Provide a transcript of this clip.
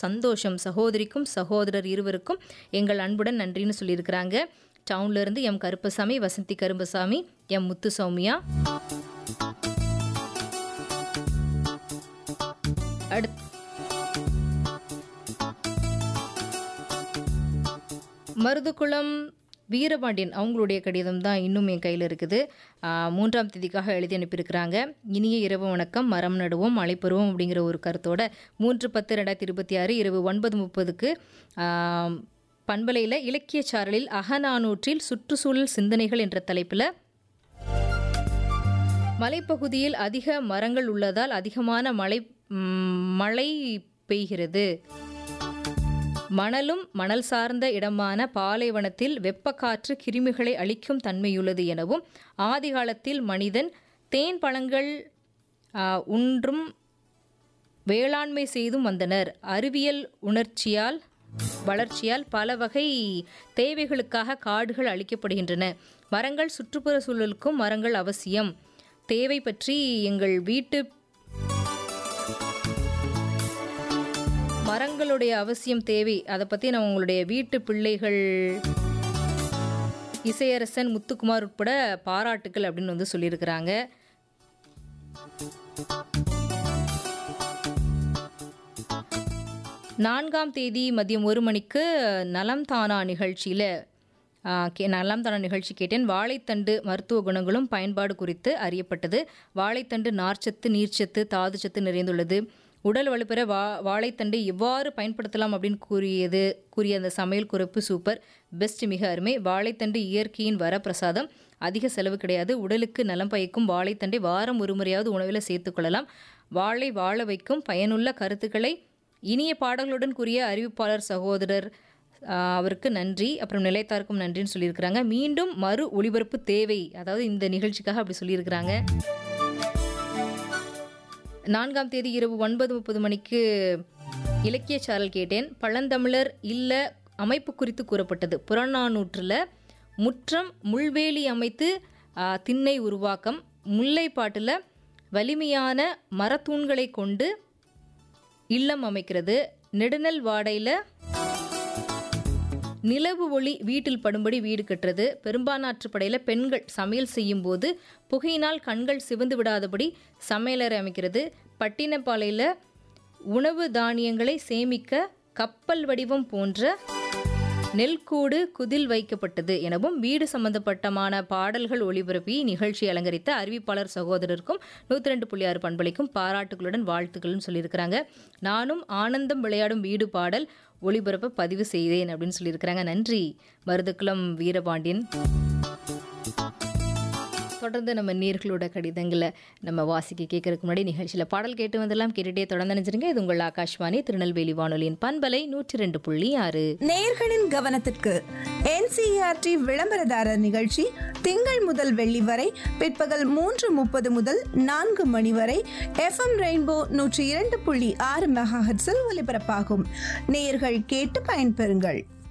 சந்தோஷம் சகோதரிக்கும் சகோதரர் இருவருக்கும் எங்கள் அன்புடன் நன்றின்னு சொல்லியிருக்கிறாங்க டவுன்ல இருந்து எம் கருப்பசாமி வசந்தி கருப்பசாமி எம் முத்து சௌமியா அடுத் மருதுக்குளம் வீரபாண்டியன் அவங்களுடைய கடிதம் தான் இன்னும் என் கையில் இருக்குது ஆ, மூன்றாம் தேதிக்காக எழுதி அனுப்பியிருக்கிறாங்க இனிய இரவு வணக்கம் மரம் நடுவோம் மழை பெறுவோம் அப்படிங்கிற ஒரு கருத்தோட மூன்று பத்து ரெண்டாயிரத்தி இருபத்தி ஆறு இரவு ஒன்பது முப்பதுக்கு பண்பலையில் இலக்கிய சாரலில் அகநானூற்றில் சுற்றுச்சூழல் சிந்தனைகள் என்ற தலைப்பில் மலைப்பகுதியில் அதிக மரங்கள் உள்ளதால் அதிகமான மழை ம், மழை பெய்கிறது மணலும் மணல் சார்ந்த இடமான பாலைவனத்தில் வெப்பக்காற்று கிருமிகளை அழிக்கும் தன்மையுள்ளது எனவும் ஆதிகாலத்தில் மனிதன் தேன் பழங்கள் ஆ, உன்றும் வேளாண்மை செய்தும் வந்தனர் அறிவியல் உணர்ச்சியால் வளர்ச்சியால் பல வகை தேவைகளுக்காக காடுகள் அழிக்கப்படுகின்றன மரங்கள் சுற்றுப்புற சூழலுக்கும் மரங்கள் அவசியம் தேவை பற்றி எங்கள் வீட்டு மரங்களுடைய அவசியம் தேவை அதை பற்றி நான் உங்களுடைய வீட்டு பிள்ளைகள் இசையரசன் முத்துக்குமார் உட்பட பாராட்டுக்கள் அப்படின்னு வந்து சொல்லியிருக்கிறாங்க நான்காம் தேதி மதியம் ஒரு மணிக்கு நலம் தானா நிகழ்ச்சியில் கே நலம் தானா நிகழ்ச்சி கேட்டேன் வாழைத்தண்டு மருத்துவ குணங்களும் பயன்பாடு குறித்து அறியப்பட்டது வாழைத்தண்டு நார்ச்சத்து நீர்ச்சத்து தாதுச்சத்து நிறைந்துள்ளது உடல் வலுப்பெற வா வாழைத்தண்டை எவ்வாறு பயன்படுத்தலாம் அப்படின்னு கூறியது கூறிய அந்த சமையல் குறிப்பு சூப்பர் பெஸ்ட் மிக அருமை வாழைத்தண்டு இயற்கையின் வரப்பிரசாதம் அதிக செலவு கிடையாது உடலுக்கு நலம் பயக்கும் வாழைத்தண்டை வாரம் ஒரு முறையாவது உணவில் சேர்த்துக்கொள்ளலாம் வாழை வாழ வைக்கும் பயனுள்ள கருத்துக்களை இனிய பாடல்களுடன் கூறிய அறிவிப்பாளர் சகோதரர் ஆ, அவருக்கு நன்றி அப்புறம் நிலையத்தாருக்கும் நன்றின்னு சொல்லியிருக்கிறாங்க மீண்டும் மறு ஒளிபரப்பு தேவை அதாவது இந்த நிகழ்ச்சிக்காக அப்படி சொல்லியிருக்கிறாங்க நான்காம் தேதி இரவு ஒன்பது முப்பது மணிக்கு இலக்கிய சாரல் கேட்டேன் பழந்தமிழர் இல்ல அமைப்பு குறித்து கூறப்பட்டது புறநானூற்றில் முற்றம் முள்வேலி அமைத்து ஆ, திண்ணை உருவாக்கம் முல்லைப்பாட்டில் வலிமையான மரத்தூண்களை கொண்டு இல்லம் அமைக்கிறது நெடுநல் வாடையில் நிலவு ஒளி வீட்டில் படும்படி வீடு கட்டுறது பெரும்பானாற்றுப்படையில் பெண்கள் சமையல் செய்யும்போது புகையினால் கண்கள் சிவந்து விடாதபடி சமையலறை அமைக்கிறது பட்டினப்பாலையில் உணவு தானியங்களை சேமிக்க கப்பல் வடிவம் போன்ற நெல்கூடு குதில் வைக்கப்பட்டது எனவும் வீடு சம்பந்தப்பட்டமான பாடல்கள் ஒளிபரப்பி நிகழ்ச்சி அலங்கரித்த அறிவிப்பாளர் சகோதரருக்கும் நூற்றி ரெண்டு புள்ளி ஆறு பண்பளிக்கும் பாராட்டுகளுடன் வாழ்த்துக்கள்னு சொல்லியிருக்கிறாங்க நானும் ஆனந்தம் விளையாடும் வீடு பாடல் ஒளிபரப்ப பதிவு செய்தேன் அப்படின்னு சொல்லியிருக்கிறாங்க நன்றி மருதுக்குளம் வீரபாண்டியன் தொடர்ந்து நம்ம நேர்களோட கடிதங்களை நம்ம வாசிக்க கேட்கறதுக்கு முன்னாடி நிகழ்ச்சியில் பாடல் கேட்டு வந்தெல்லாம் கேட்டுட்டே தொடர்ந்து நினைச்சிருங்க இது உங்கள் ஆகாஷ்வாணி திருநெல்வேலி வானொலியின் பண்பலை நூற்றி ரெண்டு புள்ளி ஆறு நேயர்களின் கவனத்திற்கு என்சிஆர்டி விளம்பரதாரர் நிகழ்ச்சி திங்கள் முதல் வெள்ளி வரை பிற்பகல் மூன்று முப்பது முதல் நான்கு மணி வரை எஃப்எம் ரெயின்போ நூற்றி இரண்டு புள்ளி ஆறு மெகாஹெட்ஸில் ஒலிபரப்பாகும் நேயர்கள் கேட்டு பயன்பெறுங்கள்